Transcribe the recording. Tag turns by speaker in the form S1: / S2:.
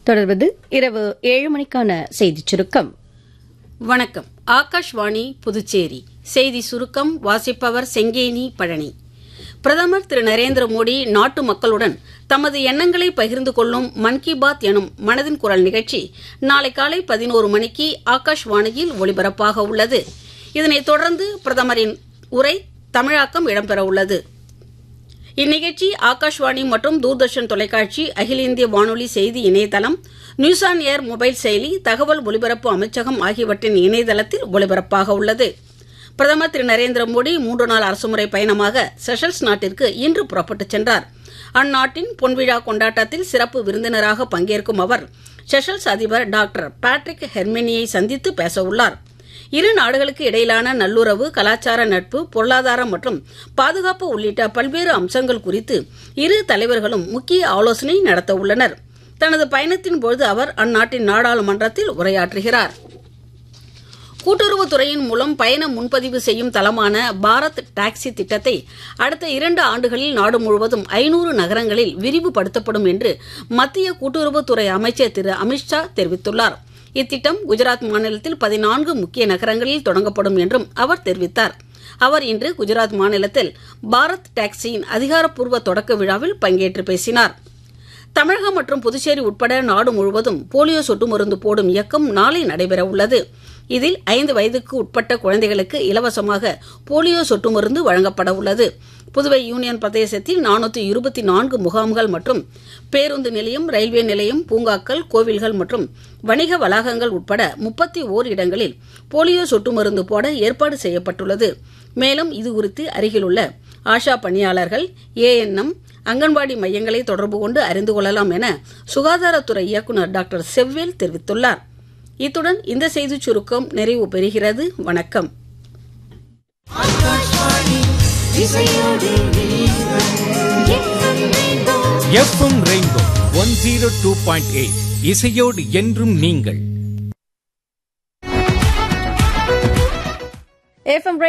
S1: தொடர்வது இரவு ஏழு மணிக்கான செய்திச் சுருக்கம்
S2: வணக்கம் ஆகாஷ்வாணி புதுச்சேரி செய்தி சுருக்கம் வாசிப்பவர் செங்கேனி பழனி பிரதமர் திரு நரேந்திர மோடி நாட்டு மக்களுடன் தமது எண்ணங்களை பகிர்ந்து கொள்ளும் மன் கி பாத் எனும் மனதின் குரல் நிகழ்ச்சி நாளை காலை பதினோரு மணிக்கு ஆகாஷ்வாணியில் ஒலிபரப்பாக உள்ளது இதனைத் தொடர்ந்து பிரதமரின் உரை தமிழாக்கம் இடம்பெற உள்ளது இந்நிகழ்ச்சி ஆகாஷ்வாணி மற்றும் தூர்தர்ஷன் தொலைக்காட்சி அகில இந்திய வானொலி செய்தி இணையதளம் நியூஸ் ஆன் ஏர் மொபைல் செயலி தகவல் ஒலிபரப்பு அமைச்சகம் ஆகியவற்றின் இணையதளத்தில் ஒலிபரப்பாக உள்ளது பிரதமர் திரு நரேந்திர மோடி மூன்று நாள் அரசுமுறை பயணமாக செஷல்ஸ் நாட்டிற்கு இன்று புறப்பட்டுச் சென்றார் அந்நாட்டின் பொன்விழா கொண்டாட்டத்தில் சிறப்பு விருந்தினராக பங்கேற்கும் அவர் செஷல்ஸ் அதிபர் டாக்டர் பேட்ரிக் ஹெர்மினியை சந்தித்து பேசவுள்ளார் இரு நாடுகளுக்கு இடையிலான நல்லுறவு கலாச்சார நட்பு பொருளாதாரம் மற்றும் பாதுகாப்பு உள்ளிட்ட பல்வேறு அம்சங்கள் குறித்து இரு தலைவர்களும் முக்கிய ஆலோசனை நடத்த உள்ளனர் தனது பயணத்தின் போது அவர் அந்நாட்டின் நாடாளுமன்றத்தில் உரையாற்றுகிறார் கூட்டுறவுத்துறையின் மூலம் பயண முன்பதிவு செய்யும் தளமான பாரத் டாக்ஸி திட்டத்தை அடுத்த இரண்டு ஆண்டுகளில் நாடு முழுவதும் ஐநூறு நகரங்களில் விரிவுபடுத்தப்படும் என்று மத்திய கூட்டுறவுத்துறை அமைச்சர் திரு அமித்ஷா தெரிவித்துள்ளார் இத்திட்டம் குஜராத் மாநிலத்தில் பதினான்கு முக்கிய நகரங்களில் தொடங்கப்படும் என்றும் அவர் தெரிவித்தார் அவர் இன்று குஜராத் மாநிலத்தில் பாரத் டாக்ஸியின் அதிகாரப்பூர்வ தொடக்க விழாவில் பங்கேற்று பேசினார் தமிழகம் மற்றும் புதுச்சேரி உட்பட நாடு முழுவதும் போலியோ சொட்டு மருந்து போடும் இயக்கம் நாளை நடைபெற உள்ளது இதில் ஐந்து வயதுக்கு உட்பட்ட குழந்தைகளுக்கு இலவசமாக போலியோ சொட்டு மருந்து வழங்கப்பட உள்ளது புதுவை யூனியன் பிரதேசத்தில் நானூற்றி இருபத்தி நான்கு முகாம்கள் மற்றும் பேருந்து நிலையம் ரயில்வே நிலையம் பூங்காக்கள் கோவில்கள் மற்றும் வணிக வளாகங்கள் உட்பட முப்பத்தி ஓர் இடங்களில் போலியோ சொட்டு மருந்து போட ஏற்பாடு செய்யப்பட்டுள்ளது மேலும் இதுகுறித்து அருகிலுள்ள ஆஷா பணியாளர்கள் ஏஎன்எம் அங்கன்வாடி மையங்களை தொடர்பு கொண்டு அறிந்து கொள்ளலாம் என சுகாதாரத்துறை இயக்குநர் டாக்டர் செவ்வேல் தெரிவித்துள்ளார் இத்துடன் இந்த செய்திச் சுருக்கம் நிறைவு பெறுகிறது வணக்கம்
S3: FM rainbow one zero two point eight இசையோடு என்றும் நீங்கள்
S1: எஃப்எம்